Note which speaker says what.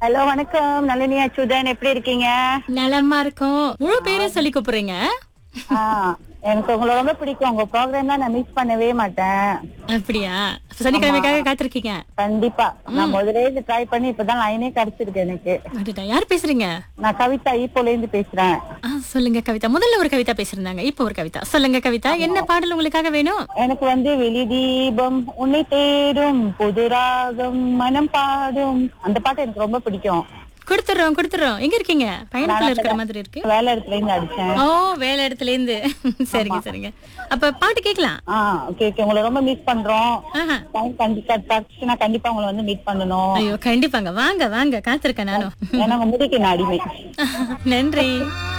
Speaker 1: hello வணக்கம் நளினி அச்சுதன் எப்படி இருக்கீங்க
Speaker 2: நலமா இருக்கும் முழு பேரே சொல்லி கூப்பிடுறீங்க
Speaker 1: ஆ, எனக்கு உங்களை ரொம்ப பிடிக்கும் உங்க ப்ரோக்ராம்லாம் நான் மிஸ் பண்ணவே மாட்டேன்
Speaker 2: அப்படியா சனிக்கிழமைக்காக காத்திருக்கீங்க
Speaker 1: கண்டிப்பா நான் முதல்ல இருந்து ட்ரை பண்ணி இப்பதான் லைனே கிடைச்சிருக்கு எனக்கு
Speaker 2: அடடா, யார் பேசுறீங்க
Speaker 1: நான் கவிதா ஈப்போல இருந்து பேசுறேன்
Speaker 2: ஆ, சொல்லுங்க கவிதா முதல்ல ஒரு கவிதா பேசிருந்தாங்க இப்போ ஒரு கவிதா சொல்லுங்க கவிதா என்ன பாடல் உங்களுக்காக வேணும்
Speaker 1: எனக்கு வந்து வெளி தீபம் உன்னை தேடும் புது ராகம் மனம் பாடும் அந்த பாட்டு எனக்கு ரொம்ப பிடிக்கும்
Speaker 2: கொடுத்துறோம் கொடுத்துறோம் எங்க இருக்கீங்க பயணத்துல இருக்கிற மாதிரி இருக்கு
Speaker 1: வேலை இடத்துல இருந்து அடிச்சேன்
Speaker 2: ஓ வேலை இடத்துல இருந்து சரிங்க சரிங்க அப்ப பாட்டு கேக்கலாம்
Speaker 1: ஆ ஓகே ஓகே உங்களை ரொம்ப மிஸ் பண்றோம்
Speaker 2: ஆஹா
Speaker 1: டைம் கண்டிப்பா கிடைச்சுன்னா கண்டிப்பா உங்களை வந்து மீட் பண்ணணும்
Speaker 2: ஐயோ கண்டிப்பாங்க வாங்க வாங்க காத்திருக்கேன் நானும்
Speaker 1: ஏன்னா உங்க முடிக்கு நான் அடிமை
Speaker 2: நன்றி